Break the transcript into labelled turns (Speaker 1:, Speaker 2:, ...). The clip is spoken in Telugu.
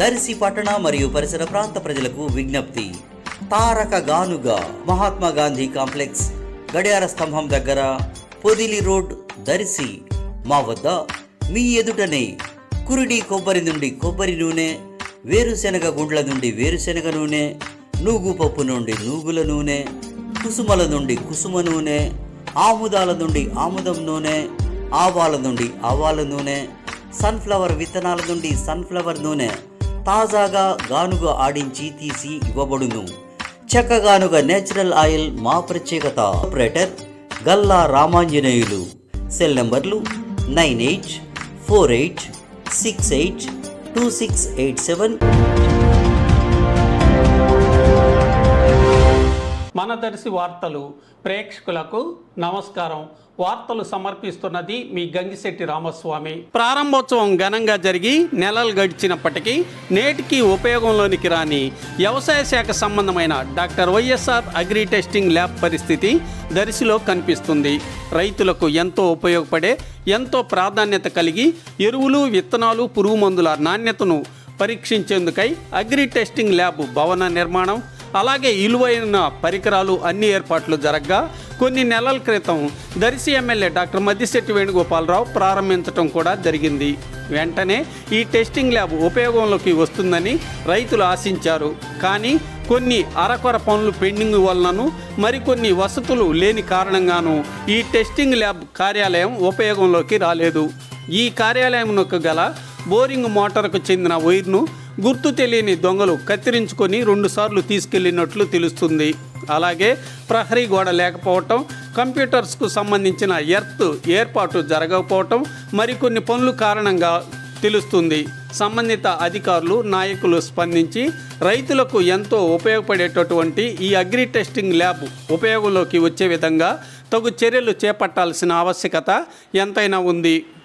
Speaker 1: దర్శి పట్టణ మరియు పరిసర ప్రాంత ప్రజలకు విజ్ఞప్తి తారక గానుగా మహాత్మా గాంధీ కాంప్లెక్స్ గడియార స్తంభం దగ్గర పొదిలి రోడ్ దర్శి మా వద్ద మీ ఎదుటనే కురిడి కొబ్బరి నుండి కొబ్బరి నూనె వేరుశెనగ గుండ్ల నుండి వేరుశెనగ నూనె నూగు పప్పు నుండి నూగుల నూనె కుసుమల నుండి కుసుమ నూనె ఆముదాల నుండి ఆముదం నూనె ఆవాల నుండి ఆవాల నూనె సన్ఫ్లవర్ విత్తనాల నుండి సన్ఫ్లవర్ నూనె తాజాగా గానుగ ఆడించి తీసి ఇవ్వబడును చెక్కగానుగ నేచురల్ ఆయిల్ మా ప్రత్యేకత ఆపరేటర్ గల్లా రామాంజనేయులు సెల్ నంబర్లు nine eight four eight six eight two six eight seven
Speaker 2: మన దర్శి వార్తలు ప్రేక్షకులకు నమస్కారం వార్తలు సమర్పిస్తున్నది మీ గంగిశెట్టి రామస్వామి ప్రారంభోత్సవం ఘనంగా జరిగి నెలలు గడిచినప్పటికీ నేటికి ఉపయోగంలోనికి రాని వ్యవసాయ శాఖ సంబంధమైన doctor YSR agri testing lab పరిస్థితి దర్శిలో కనిపిస్తుంది రైతులకు ఎంతో ఉపయోగపడే ఎంతో ప్రాధాన్యత కలిగి ఎరువులు విత్తనాలు పురుగు మందుల నాణ్యతను పరీక్షించేందుకై అగ్రి టెస్టింగ్ ల్యాబ్ భవన నిర్మాణం అలాగే విలువైన పరికరాలు అన్ని ఏర్పాట్లు జరగగా కొన్ని నెలల క్రితం దర్శి ఎమ్మెల్యే డాక్టర్ మద్దిశెట్టి వేణుగోపాలరావు ప్రారంభించడం కూడా జరిగింది వెంటనే ఈ టెస్టింగ్ ల్యాబ్ ఉపయోగంలోకి వస్తుందని రైతులు ఆశించారు కానీ కొన్ని అరకొర పనులు పెండింగ్ వలనను మరికొన్ని వసతులు లేని కారణంగాను ఈ టెస్టింగ్ ల్యాబ్ కార్యాలయం ఉపయోగంలోకి రాలేదు ఈ కార్యాలయంకు గల బోరింగ్ మోటార్కు చెందిన వైర్ను గుర్తు తెలియని దొంగలు కత్తిరించుకొని రెండుసార్లు తీసుకెళ్లినట్లు తెలుస్తుంది అలాగే ప్రహరీ గోడ లేకపోవటం కంప్యూటర్స్కు సంబంధించిన ఎర్త్ ఏర్పాటు జరగకపోవటం మరికొన్ని పనులు కారణంగా తెలుస్తుంది సంబంధిత అధికారులు నాయకులు స్పందించి రైతులకు ఎంతో ఉపయోగపడేటటువంటి ఈ అగ్రి టెస్టింగ్ ల్యాబ్ ఉపయోగంలోకి వచ్చే విధంగా తగు చర్యలు చేపట్టాల్సిన ఆవశ్యకత ఎంతైనా ఉంది